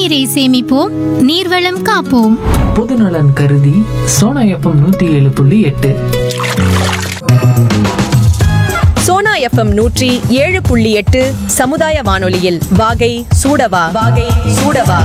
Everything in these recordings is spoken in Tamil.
நீரை சேமிப்போம் நீர்வளம் காப்போம் பொதுநலன் கருதி சோனா எஃப்எம் நூத்தி ஏழு புள்ளி எட்டு சோனா எஃப்எம் நூற்றி ஏழு புள்ளி எட்டு சமுதாய வானொலியில் வாகை சூடவா வாகை சூடவா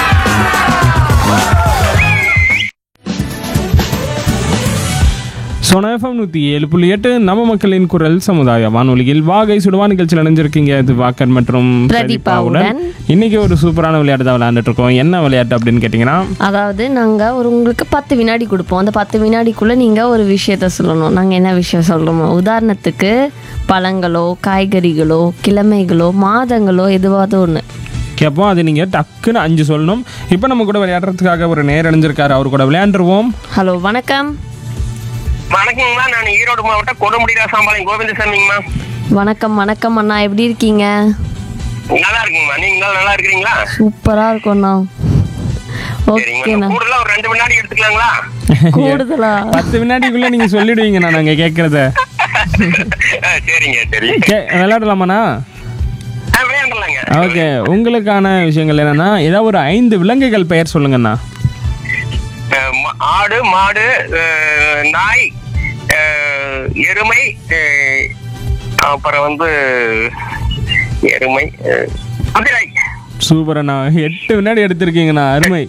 சொனஃபம் நூற்றி ஏழு புள்ளி எட்டு நம்ம மக்களின் குரல் சமுதாய வானொலியில் வாகை சுடுவா நிகழ்ச்சியில் இணைஞ்சிருக்கீங்க இது வாக்கர் மற்றும் பிரதீபாவுடன். இன்னைக்கு ஒரு சூப்பரான விளையாட்டு தான் விளையாண்டுட்டு இருக்கோம் என்ன விளையாட்டு அப்படின்னு கேட்டிங்கன்னா அதாவது நாங்கள் ஒரு உங்களுக்கு பத்து வினாடி கொடுப்போம் அந்த பத்து வினாடிக்குள்ளே நீங்கள் ஒரு விஷயத்த சொல்லணும் நாங்கள் என்ன விஷயம் சொல்கிறோமோ உதாரணத்துக்கு பழங்களோ காய்கறிகளோ கிழமைகளோ மாதங்களோ எதுவாவது ஒன்று கேட்போம் அது நீங்கள் டக்குன்னு அஞ்சு சொல்லணும் இப்போ நம்ம கூட விளையாடுறதுக்காக ஒரு நேர் அணிஞ்சிருக்காரு அவர் கூட விளையாண்டுருவோம் ஹலோ வணக்கம் வணக்கங்கம்மா நான் ஈரோடு மாவட்டம் கொடுமுடிரா சாம்பாளையம் கோவிந்தசாமிங்கம்மா வணக்கம் வணக்கம் அண்ணா எப்படி இருக்கீங்க நல்லா இருக்குங்கம்மா நீங்க நல்லா- நல்லா இருக்கிறீங்களா சூப்பராக இருக்கோண்ணா சரிங்கம்மா ஓகேண்ணா கூடுதலா ஒரு ரெண்டு மணி நேரம் எடுத்துக்கலாங்களா கூடுதலா பத்து வினாடிக்குள்ளே நீங்கள் சொல்லிடுவீங்க நான் அங்கே கேட்குறத ஆ, சரிங்க சரி கே விளையாடலாமாண்ணா ஆ, விளையாடலாங்க ஓகே உங்களுக்கான விஷயங்கள் என்னன்னா ஏதாவது ஒரு ஐந்து விலங்குகள் பெயர் சொல்லுங்கண்ணா ஆ, ம- ஆடு மாடு ஆ, நாய் ஆ, எருமை ஆ, அப்புறம் வந்து எருமை ஆ, குதிரை சூப்பர் அண்ணா எட்டு வினாடி எடுத்திருக்கீங்கண்ணா அருமை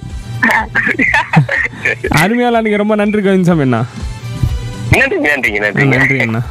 அருமையால நீங்க ரொம்ப நன்றி கோவிந்தசாமி அண்ணா நன்றிங்க நன்றிங்க நன்றிங்க நன்றி அண்ணா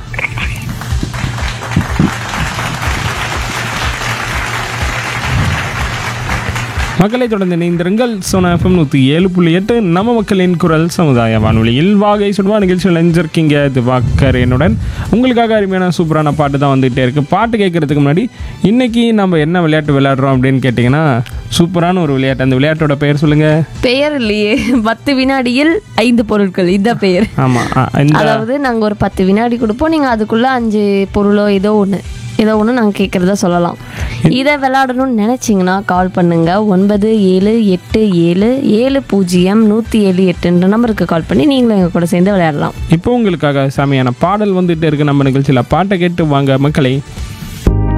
மக்களை தொடர்ந்து இணைந்திருங்கள் சோனா எஃப்எம் நூற்றி ஏழு புள்ளி எட்டு நம்ம மக்களின் குரல் சமுதாய வானொலியில் வாகை சுடுவா நிகழ்ச்சியில் இணைஞ்சிருக்கீங்க இது வாக்கர் என்னுடன் உங்களுக்காக அருமையான சூப்பரான பாட்டு தான் வந்துகிட்டே இருக்கு பாட்டு கேட்கறதுக்கு முன்னாடி இன்னைக்கு நம்ம என்ன விளையாட்டு விளையாடுறோம் அப்படின்னு கேட்டிங்கன்னா சூப்பரான ஒரு விளையாட்டு அந்த விளையாட்டோட பெயர் சொல்லுங்க பெயர் இல்லையே பத்து வினாடியில் ஐந்து பொருட்கள் இதான் பெயர் ஆமாம் இந்த அதாவது நாங்கள் ஒரு பத்து வினாடி கொடுப்போம் நீங்கள் அதுக்குள்ளே அஞ்சு பொருளோ ஏதோ ஒன்று ஏதோ ஒன்று நாங்கள் கேட்குறத சொல்லலாம் இதை விளையாடணும்னு நினச்சிங்கன்னா கால் பண்ணுங்க ஒன்பது ஏழு எட்டு ஏழு ஏழு பூஜ்ஜியம் நூற்றி ஏழு எட்டுன்ற நம்பருக்கு கால் பண்ணி நீங்களும் எங்கள் கூட சேர்ந்து விளையாடலாம் இப்போ உங்களுக்காக செமையான பாடல் வந்துட்டு இருக்கு நம்ம நிகழ்ச்சியில் பாட்டை கேட்டு வாங்க மக்களை